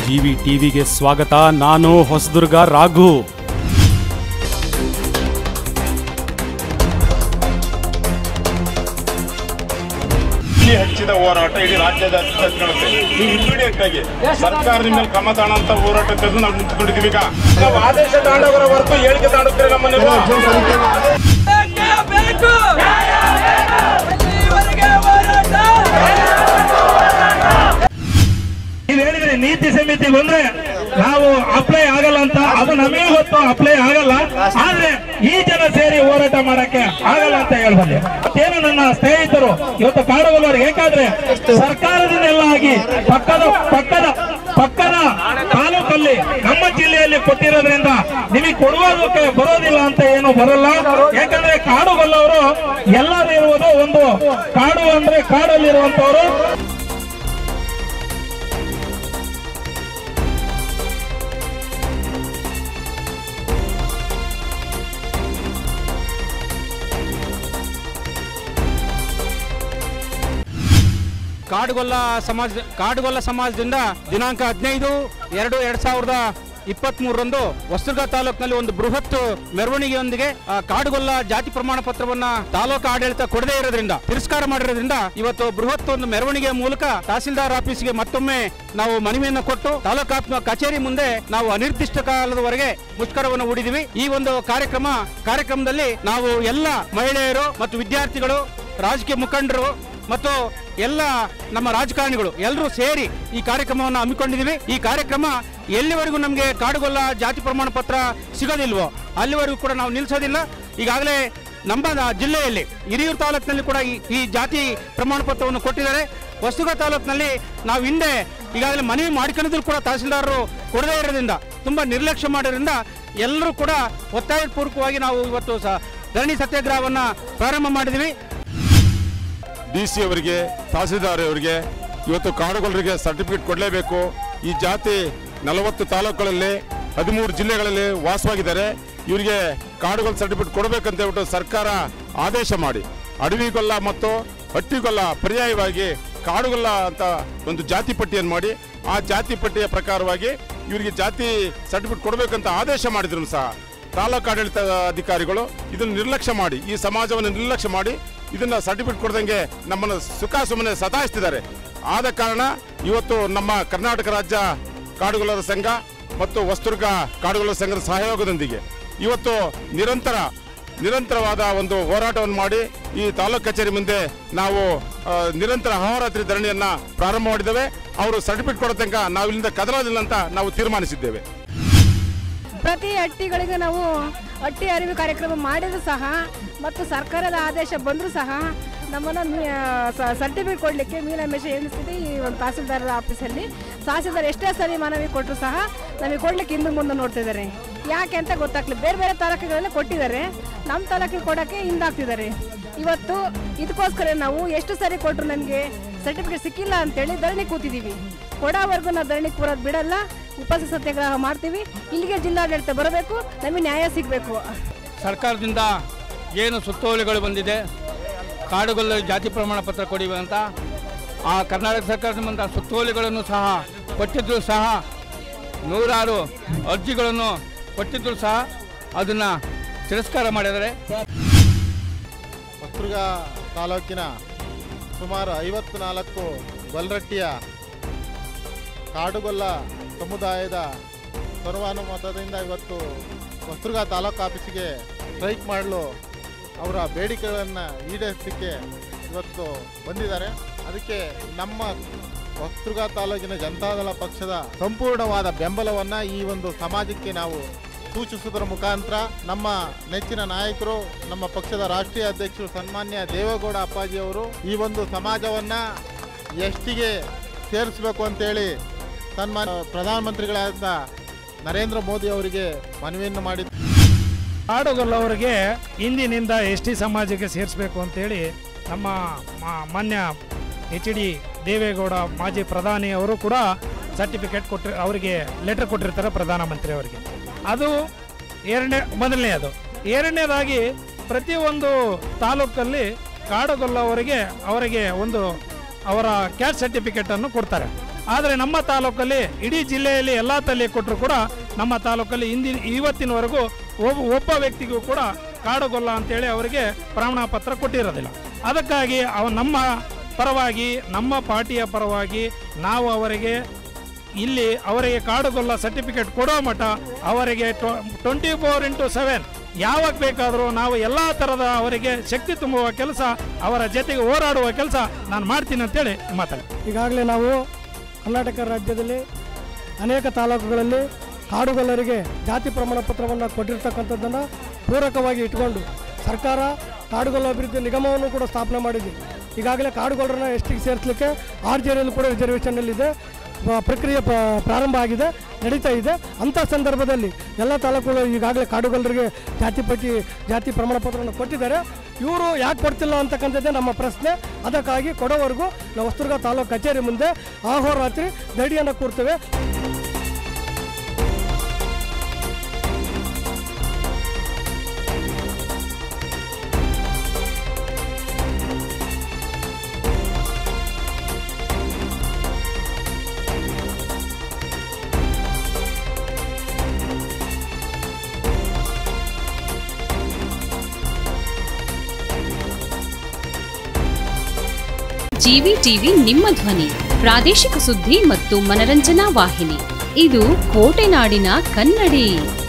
GV ಟಿವಿಗೆ ಸ್ವಾಗತ ನಾನು ಹೊಸದುರ್ಗ ರಾಘು ಇಲ್ಲಿ ಹಚ್ಚಿದ ಹೋರಾಟ ಇಡೀ ರಾಜ್ಯದ ನಡೆಯುತ್ತೆ ನೀವು ಇಮಿಡಿಯೇಟ್ ಆಗಿ ಸರ್ಕಾರದ ಮೇಲೆ ಕ್ರಮ ತಾಣಂತ ಹೋರಾಟ ತೆಗೆದು ನಾವು ನಿಂತ್ಕೊಂಡಿದ್ದೀವಿ ಈಗ ನಾವು ಆದೇಶ ತಾಂಡವರ ಹೊರತು ಹೇಳಿಕೆ ತಾಂಡುತ್ತೀರಿ ನಮ್ಮನ್ನೆಲ್ಲ ಬೇಕೇ ಬೇಕು ಇಲ್ಲಿವರೆಗೆ ಹೋರಾಟ ನೀವ್ ಹೇಳಿದ್ರಿ ನೀತಿ ಸಮಿತಿ ಬಂದ್ರೆ ನಾವು ಅಪ್ಲೈ ಆಗಲ್ಲ ಅಂತ ಅದು ನಮಗೆ ಗೊತ್ತು ಅಪ್ಲೈ ಆಗಲ್ಲ ಆದ್ರೆ ಈ ಜನ ಸೇರಿ ಹೋರಾಟ ಮಾಡಕ್ಕೆ ಆಗಲ್ಲ ಅಂತ ಹೇಳ್ಬಲ್ಲೆ ಏನು ನನ್ನ ಸ್ನೇಹಿತರು ಇವತ್ತು ಕಾಡುಗೊಲ್ಲರು ಏಕಾದ್ರೆ ಸರ್ಕಾರದಿಂದೆಲ್ಲ ಆಗಿ ಪಕ್ಕದ ಪಕ್ಕದ ಪಕ್ಕದ ತಾಲೂಕಲ್ಲಿ ನಮ್ಮ ಜಿಲ್ಲೆಯಲ್ಲಿ ಕೊಟ್ಟಿರೋದ್ರಿಂದ ನಿಮಗೆ ಕೊಡುವುದಕ್ಕೆ ಬರೋದಿಲ್ಲ ಅಂತ ಏನು ಬರಲ್ಲ ಯಾಕಂದ್ರೆ ಕಾಡುಗೊಲ್ಲವರು ಎಲ್ಲರೂ ಇರುವುದು ಒಂದು ಕಾಡು ಅಂದ್ರೆ ಕಾಡಲ್ಲಿರುವಂತವರು ಕಾಡುಗೊಲ್ಲ ಸಮಾಜ ಕಾಡುಗೊಲ್ಲ ಸಮಾಜದಿಂದ ದಿನಾಂಕ ಹದಿನೈದು ಎರಡು ಎರಡ್ ಸಾವಿರದ ಇಪ್ಪತ್ತ್ ಮೂರರಂದು ಹೊಸದುರ್ಗ ತಾಲೂಕಿನಲ್ಲಿ ಒಂದು ಬೃಹತ್ ಮೆರವಣಿಗೆಯೊಂದಿಗೆ ಆ, ಕಾಡುಗೊಲ್ಲ ಜಾತಿ ಪ್ರಮಾಣ ಪತ್ರವನ್ನ ತಾಲೂಕು ಆಡಳಿತ ಕೊಡದೇ ಇರೋದ್ರಿಂದ ತಿರಸ್ಕಾರ ಮಾಡಿರೋದ್ರಿಂದ ಇವತ್ತು ಬೃಹತ್ ಒಂದು ಮೆರವಣಿಗೆಯ ಮೂಲಕ ತಹಸೀಲ್ದಾರ್ ಆಫೀಸ್ಗೆ ಮತ್ತೊಮ್ಮೆ ನಾವು ಮನವಿಯನ್ನು ಕೊಟ್ಟು ತಾಲೂಕು ಆಫ್- ಕಚೇರಿ ಮುಂದೆ ನಾವು ಅನಿರ್ದಿಷ್ಟ ಕಾಲದವರೆಗೆ ಮುಷ್ಕರವನ್ನು ಹೂಡಿದೀವಿ ಈ ಒಂದು ಕಾರ್ಯಕ್ರಮ ಕಾರ್ಯಕ್ರಮದಲ್ಲಿ ನಾವು ಎಲ್ಲ ಮಹಿಳೆಯರು ಮತ್ತು ವಿದ್ಯಾರ್ಥಿಗಳು ರಾಜಕೀಯ ಮುಖಂಡರು ಮತ್ತು ಎಲ್ಲ ನಮ್ಮ ರಾಜಕಾರಣಿಗಳು ಎಲ್ಲರೂ ಸೇರಿ ಈ ಕಾರ್ಯಕ್ರಮವನ್ನು ಹಮ್ಮಿಕೊಂಡಿದ್ದೀವಿ ಈ ಕಾರ್ಯಕ್ರಮ ಎಲ್ಲಿವರೆಗೂ ನಮಗೆ ಕಾಡುಗೊಲ್ಲ ಜಾತಿ ಪ್ರಮಾಣ ಪತ್ರ ಸಿಗೋದಿಲ್ವೋ ಅಲ್ಲಿವರೆಗೂ ಕೂಡ ನಾವು ನಿಲ್ಲಿಸೋದಿಲ್ಲ ಈಗಾಗಲೇ ನಮ್ಮ ನ- ಜಿಲ್ಲೆಯಲ್ಲಿ ಹಿರಿಯೂರು ತಾಲೂಕಿನಲ್ಲಿ ಕೂಡ ಈ- ಈ ಜಾತಿ ಪ್ರಮಾಣ ಪತ್ರವನ್ನು ಕೊಟ್ಟಿದ್ದಾರೆ ಹೊಸದುರ್ಗ ತಾಲೂಕಿನಲ್ಲಿ ನಾವು ಹಿಂದೆ ಈಗಾಗಲೇ ಮನವಿ ಮಾಡ್ಕೊಂಡಿದ್ರು ಕೂಡ ತಹಸೀಲ್ದಾರರು ಕೊಡದೇ ಇರೋದ್ರಿಂದ ತುಂಬ ನಿರ್ಲಕ್ಷ್ಯ ಮಾಡೋದ್ರಿಂದ ಎಲ್ಲರೂ ಕೂಡ ಒತ್ತಾಯಪೂರ್ವಕವಾಗಿ ನಾವು ಇವತ್ತು ಸ ಧರಣಿ ಸತ್ಯಾಗ್ರಹವನ್ನು ಪ್ರಾರಂಭ ಮಾಡಿದ್ವಿ ಡಿ ಸಿ ಅವರಿಗೆ ತಹಸೀಲ್ದಾರ್ ಅವರಿಗೆ ಇವತ್ತು ಕಾಡುಗೊಲ್ಲರಿಗೆ ಸರ್ಟಿಫಿಕೇಟ್ ಕೊಡಲೇಬೇಕು ಈ ಜಾತಿ ನಲವತ್ತು ತಾಲೂಕುಗಳಲ್ಲಿ ಹದಿಮೂರು ಜಿಲ್ಲೆಗಳಲ್ಲಿ ವಾಸವಾಗಿದ್ದಾರೆ ಇವರಿಗೆ ಕಾಡುಗೊಲ್ಲ ಸರ್ಟಿಫಿಕೇಟ್ ಕೊಡಬೇಕಂತ ಹೇಳ್ಬಿಟ್ಟು ಸರ್ಕಾರ ಆದೇಶ ಮಾಡಿ ಅಡವಿಗೊಲ್ಲ ಮತ್ತು ಹಟ್ಟಿಗೊಲ್ಲ ಪರ್ಯಾಯವಾಗಿ ಕಾಡುಗೊಲ್ಲ ಅಂತ ಒಂದು ಜಾತಿ ಪಟ್ಟಿಯನ್ನು ಮಾಡಿ ಆ ಜಾತಿ ಪಟ್ಟಿಯ ಪ್ರಕಾರವಾಗಿ ಇವರಿಗೆ ಜಾತಿ ಸರ್ಟಿಫಿಕೇಟ್ ಕೊಡಬೇಕಂತ ಆದೇಶ ಮಾಡಿದ್ರು ಸಹ ತಾಲೂಕು ಆಡಳಿತ ಅಧಿಕಾರಿಗಳು ಇದನ್ನು ನಿರ್ಲಕ್ಷ್ಯ ಮಾಡಿ ಈ ಸಮಾಜವನ್ನು ನಿರ್ಲಕ್ಷ್ಯ ಮಾಡಿ ಇದನ್ನ ಸರ್ಟಿಫಿಕೇಟ್ ಕೊಡ್ದಂಗೆ ನಮ್ಮನ್ನು ಸುಖ ಸುಮ್ಮನೆ ಸತಾಯಿಸ್ತಿದ್ದಾರೆ ಆದ ಕಾರಣ ಇವತ್ತು ನಮ್ಮ ಕರ್ನಾಟಕ ರಾಜ್ಯ ಕಾಡುಗೊಲ್ಲರ ಸಂಘ ಮತ್ತು ವಸ್ತುರ್ಗ ಕಾಡುಗೊಲ್ಲರ ಸಂಘದ ಸಹಯೋಗದೊಂದಿಗೆ ಇವತ್ತು ನಿರಂತರ ನಿರಂತರವಾದ ಒಂದು ಹೋರಾಟವನ್ನು ಮಾಡಿ ಈ ತಾಲೂಕು ಕಚೇರಿ ಮುಂದೆ ನಾವು ಆ, ನಿರಂತರ ಅಹೋರಾತ್ರಿ ಧರಣಿಯನ್ನ ಪ್ರಾರಂಭ ಮಾಡಿದ್ದೇವೆ ಅವರು ಸರ್ಟಿಫಿಕೇಟ್ ಕೊಡೋ ತನಕ ನಾವು ಇಲ್ಲಿಂದ ಕದಲೋದಿಲ್ಲ ಅಂತ ನಾವು ತೀರ್ಮಾನಿಸಿದ್ದೇವೆ ಪ್ರತಿ ಹಟ್ಟಿಗಳಿಗೆ ನಾವು ಹಟ್ಟಿ ಅರಿವು ಕಾರ್ಯಕ್ರಮ ಮಾಡಿದ್ರು ಸಹ ಮತ್ತು ಸರ್ಕಾರದ ಆದೇಶ ಬಂದರೂ ಸಹ ನಮ್ಮನ್ನು ಸರ್ಟಿಫಿಕೇಟ್ ಕೊಡಲಿಕ್ಕೆ ಮೀನಾಮೇಶ ಎಣಿಸಿದೆ ಈ ಒಂದು ತಹಸೀಲ್ದಾರರ ಆಫೀಸಲ್ಲಿ ತಹಸೀಲ್ದಾರ್ ಎಷ್ಟೇ ಸರಿ ಮನವಿ ಕೊಟ್ಟರು ಸಹ ನಮಗೆ ಕೊಡ್ಲಿಕ್ಕೆ ಹಿಂದೆ ಮುಂದೆ ನೋಡ್ತಿದ್ದಾರೆ ಯಾಕೆ ಅಂತ ಗೊತ್ತಾಗ್ಲಿಲ್ಲ ಬೇರೆ ಬೇರೆ ತಾಲೂಕುಗಳಲ್ಲಿ ಕೊಟ್ಟಿದ್ದಾರೆ ನಮ್ಮ ತಾಲೂಕಿಗೆ ಕೊಡೋಕ್ಕೆ ಹಿಂದಾಗ್ತಿದ್ದಾರೆ ಇವತ್ತು ಇದಕ್ಕೋಸ್ಕರ ನಾವು ಎಷ್ಟು ಸರಿ ಕೊಟ್ಟರು ನಮಗೆ ಸರ್ಟಿಫಿಕೇಟ್ ಸಿಕ್ಕಿಲ್ಲ ಅಂತೇಳಿ ಧರಣಿ ಕೂತಿದ್ದೀವಿ ಕೊಡೋವರೆಗೂ ನಾವು ಧರಣಿ ಕೂರೋದು ಬಿಡಲ್ಲ ಉಪವಾಸ ಸತ್ಯಾಗ್ರಹ ಮಾಡ್ತೀವಿ ಇಲ್ಲಿಗೆ ಜಿಲ್ಲಾಡಳಿತ ಬರಬೇಕು ನಮಗೆ ನ್ಯಾಯ ಸಿಗಬೇಕು ಸರ್ಕಾರದಿಂದ ಏನು ಸುತ್ತೋಲೆಗಳು ಬಂದಿದೆ ಕಾಡುಗೊಲ್ಲ ಜಾತಿ ಪ್ರಮಾಣ ಪತ್ರ ಕೊಡಿ ಅಂತ ಆ ಕರ್ನಾಟಕ ಸರ್ಕಾರದಿಂದ ಸುತ್ತೋಲೆಗಳನ್ನು ಸಹ ಕೊಟ್ಟಿದ್ರು ಸಹ ನೂರಾರು ಅರ್ಜಿಗಳನ್ನು ಕೊಟ್ಟಿದ್ರು ಸಹ ಅದನ್ನು ತಿರಸ್ಕಾರ ಮಾಡಿದ್ದಾರೆ ಹೊಸದುರ್ಗ ತಾಲೂಕಿನ ಸುಮಾರು ಐವತ್ತು ನಾಲ್ಕು ಗೊಲ್ರಟ್ಟಿಯ ಕಾಡುಗೊಲ್ಲ ಸಮುದಾಯದ ಸರ್ವಾನುಮತದಿಂದ ಇವತ್ತು ಹೊಸದುರ್ಗ ತಾಲೂಕು ಆಫೀಸಿಗೆ ಸ್ಟ್ರೈಕ್ ಮಾಡಲು ಅವರ ಬೇಡಿಕೆಗಳನ್ನು ಈಡೇರಿಸಲಿಕ್ಕೆ ಇವತ್ತು ಬಂದಿದ್ದಾರೆ ಅದಕ್ಕೆ ನಮ್ಮ ಹೊಸದುರ್ಗ ತಾಲೂಕಿನ ಜನತಾದಳ ಪಕ್ಷದ ಸಂಪೂರ್ಣವಾದ ಬೆಂಬಲವನ್ನು ಈ ಒಂದು ಸಮಾಜಕ್ಕೆ ನಾವು ಸೂಚಿಸುವುದರ ಮುಖಾಂತರ ನಮ್ಮ ನೆಚ್ಚಿನ ನಾಯಕರು ನಮ್ಮ ಪಕ್ಷದ ರಾಷ್ಟ್ರೀಯ ಅಧ್ಯಕ್ಷರು ಸನ್ಮಾನ್ಯ ದೇವೇಗೌಡ ಅಪ್ಪಾಜಿಯವರು ಈ ಒಂದು ಸಮಾಜವನ್ನ ಎಷ್ಟಿಗೆ ಸೇರಿಸಬೇಕು ಅಂತೇಳಿ ಸನ್ಮಾನ್ಯ ಪ್ರಧಾನಮಂತ್ರಿಗಳಾದ ನರೇಂದ್ರ ಮೋದಿ ಅವರಿಗೆ ಮನವಿಯನ್ನು ಮಾಡಿದ್ದಾರೆ ಕಾಡುಗೊಲ್ಲವರಿಗೆ ಇಂದಿನಿಂದ ಎಸ್ ಟಿ ಸಮಾಜಕ್ಕೆ ಸೇರಿಸಬೇಕು ಅಂತೇಳಿ ನಮ್ಮ ಮಾ- ಮಾನ್ಯ ಎಚ್ ಡಿ ದೇವೇಗೌಡ ಮಾಜಿ ಪ್ರಧಾನಿ ಅವರು ಕೂಡ ಸರ್ಟಿಫಿಕೇಟ್ ಕೊಟ್ಟಿ ಅವರಿಗೆ ಲೆಟರ್ ಕೊಟ್ಟಿರ್ತಾರೆ ಪ್ರಧಾನಮಂತ್ರಿ ಅವರಿಗೆ ಅದು ಎರಡನೇ ಮೊದಲನೆಯದು ಎರಡನೇದಾಗಿ ಪ್ರತಿಯೊಂದು ತಾಲೂಕಲ್ಲಿ ಕಾಡುಗೊಲ್ಲವರಿಗೆ ಅವರಿಗೆ ಒಂದು ಅವರ ಕ್ಯಾಸ್ಟ್ ಸರ್ಟಿಫಿಕೇಟನ್ನು ಕೊಡ್ತಾರೆ ಆದರೆ ನಮ್ಮ ತಾಲೂಕಲ್ಲಿ ಇಡೀ ಜಿಲ್ಲೆಯಲ್ಲಿ ಎಲ್ಲ ತಲೆ ಕೊಟ್ಟರು ಕೂಡ ನಮ್ಮ ತಾಲೂಕಲ್ಲಿ ಇಂದಿನ ಇವತ್ತಿನವರೆಗೂ ಒಬ್ಬ ಒಬ್ಬ ವ್ಯಕ್ತಿಗೂ ಕೂಡ ಕಾಡುಗೊಲ್ಲ ಅಂತೇಳಿ ಅವರಿಗೆ ಪ್ರಮಾಣ ಪತ್ರ ಕೊಟ್ಟಿರೋದಿಲ್ಲ ಅದಕ್ಕಾಗಿ ಅವ ನಮ್ಮ ಪರವಾಗಿ ನಮ್ಮ ಪಾರ್ಟಿಯ ಪರವಾಗಿ ನಾವು ಅವರಿಗೆ ಇಲ್ಲಿ ಅವರಿಗೆ ಕಾಡುಗೊಲ್ಲ ಸರ್ಟಿಫಿಕೇಟ್ ಕೊಡೋ ಮಟ್ಟ ಅವರಿಗೆ ಟ್ವೆಂಟಿ ಫೋರ್ ಇಂಟು ಸೆವೆನ್ ಯಾವಾಗ ಬೇಕಾದರೂ ನಾವು ಎಲ್ಲ ಥರದ ಅವರಿಗೆ ಶಕ್ತಿ ತುಂಬುವ ಕೆಲಸ ಅವರ ಜೊತೆಗೆ ಹೋರಾಡುವ ಕೆಲಸ ನಾನು ಮಾಡ್ತೀನಿ ಅಂತೇಳಿ ಮಾತಾಡಿ ಈಗಾಗಲೇ ನಾವು ಕರ್ನಾಟಕ ರಾಜ್ಯದಲ್ಲಿ ಅನೇಕ ತಾಲೂಕುಗಳಲ್ಲಿ ಕಾಡುಗೊಲ್ಲರಿಗೆ ಜಾತಿ ಪ್ರಮಾಣ ಪತ್ರವನ್ನು ಕೊಟ್ಟಿರ್ತಕ್ಕಂಥದ್ದನ್ನು ಪೂರಕವಾಗಿ ಇಟ್ಕೊಂಡು ಸರ್ಕಾರ ಕಾಡುಗೊಲ್ಲ ಅಭಿವೃದ್ಧಿ ನಿಗಮವನ್ನು ಕೂಡ ಸ್ಥಾಪನೆ ಮಾಡಿದೆ ಈಗಾಗಲೇ ಕಾಡುಗೊಲ್ಲರನ್ನ ಎಷ್ಟಿಗೆ ಸೇರಿಸಲಿಕ್ಕೆ ಆರ್ ಜೆ ಕೂಡ ರಿಸರ್ವೇಷನ್ನಲ್ಲಿದೆ ಪ- ಪ್ರಕ್ರಿಯೆ ಪ- ಪ್ರಾರಂಭ ಆಗಿದೆ ನಡೀತಾ ಇದೆ ಅಂಥ ಸಂದರ್ಭದಲ್ಲಿ ಎಲ್ಲ ತಾಲೂಕುಗಳು ಈಗಾಗಲೇ ಕಾಡುಗೊಲ್ಲರಿಗೆ ಜಾತಿ ಪಟ್ಟಿ ಜಾತಿ ಪ್ರಮಾಣ ಪತ್ರವನ್ನು ಕೊಟ್ಟಿದ್ದಾರೆ ಇವರು ಯಾಕೆ ಕೊಡ್ತಿಲ್ಲ ಅಂತಕ್ಕಂಥದ್ದೇ ನಮ್ಮ ಪ್ರಶ್ನೆ ಅದಕ್ಕಾಗಿ ಕೊಡೋವರೆಗೂ ನಾವು ಹೊಸದುರ್ಗ ತಾಲೂಕು ಕಚೇರಿ ಮುಂದೆ ಅಹೋರಾತ್ರಿ ದಡಿಯನ್ನು ಕೂರ್ತೇವೆ ಜಿವಿ ಟಿವಿ ನಿಮ್ಮ ಧ್ವನಿ ಪ್ರಾದೇಶಿಕ ಸುದ್ದಿ ಮತ್ತು ಮನರಂಜನಾ ವಾಹಿನಿ ಇದು ಕೋಟೆನಾಡಿನ ಕನ್ನಡಿ